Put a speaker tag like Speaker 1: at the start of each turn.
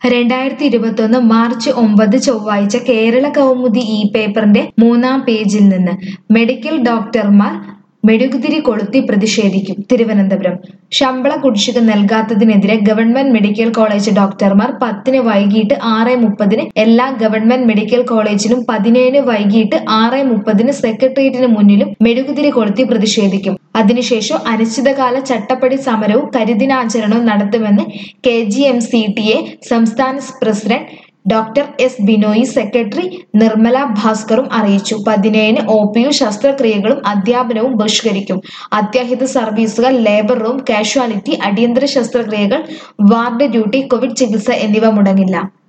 Speaker 1: രണ്ടായിരത്തി ഇരുപത്തൊന്ന് മാർച്ച് ഒമ്പത് ചൊവ്വാഴ്ച കേരള കൗമുദി ഈ പേപ്പറിന്റെ മൂന്നാം പേജിൽ നിന്ന് മെഡിക്കൽ ഡോക്ടർമാർ മെഴുകുതിരി കൊളുത്തി പ്രതിഷേധിക്കും തിരുവനന്തപുരം ശമ്പള കുടിശ്ശിക നൽകാത്തതിനെതിരെ ഗവൺമെന്റ് മെഡിക്കൽ കോളേജ് ഡോക്ടർമാർ പത്തിന് വൈകിട്ട് ആറ് മുപ്പതിന് എല്ലാ ഗവൺമെന്റ് മെഡിക്കൽ കോളേജിലും പതിനേഴിന് വൈകിട്ട് ആറ് മുപ്പതിന് സെക്രട്ടേറിയറ്റിന് മുന്നിലും മെഴുകുതിരി കൊളുത്തി പ്രതിഷേധിക്കും അതിനുശേഷം അനിശ്ചിതകാല ചട്ടപ്പടി സമരവും കരിദിനാചരണവും നടത്തുമെന്ന് K G M C T A സംസ്ഥാന president doctor S Binoy secretary Nirmala ഭാസ്കറും അറിയിച്ചു പതിനേഴിന് ഒ പിയു ശസ്ത്രക്രിയകളും അധ്യാപനവും ബഹിഷ്കരിക്കും അത്യാഹിത സർവീസുകൾ ലേബർ റൂം കാഷ്വാലിറ്റി അടിയന്തര ശസ്ത്രക്രിയകൾ വാർഡ് ഡ്യൂട്ടി കോവിഡ് ചികിത്സ എന്നിവ മുടങ്ങില്ല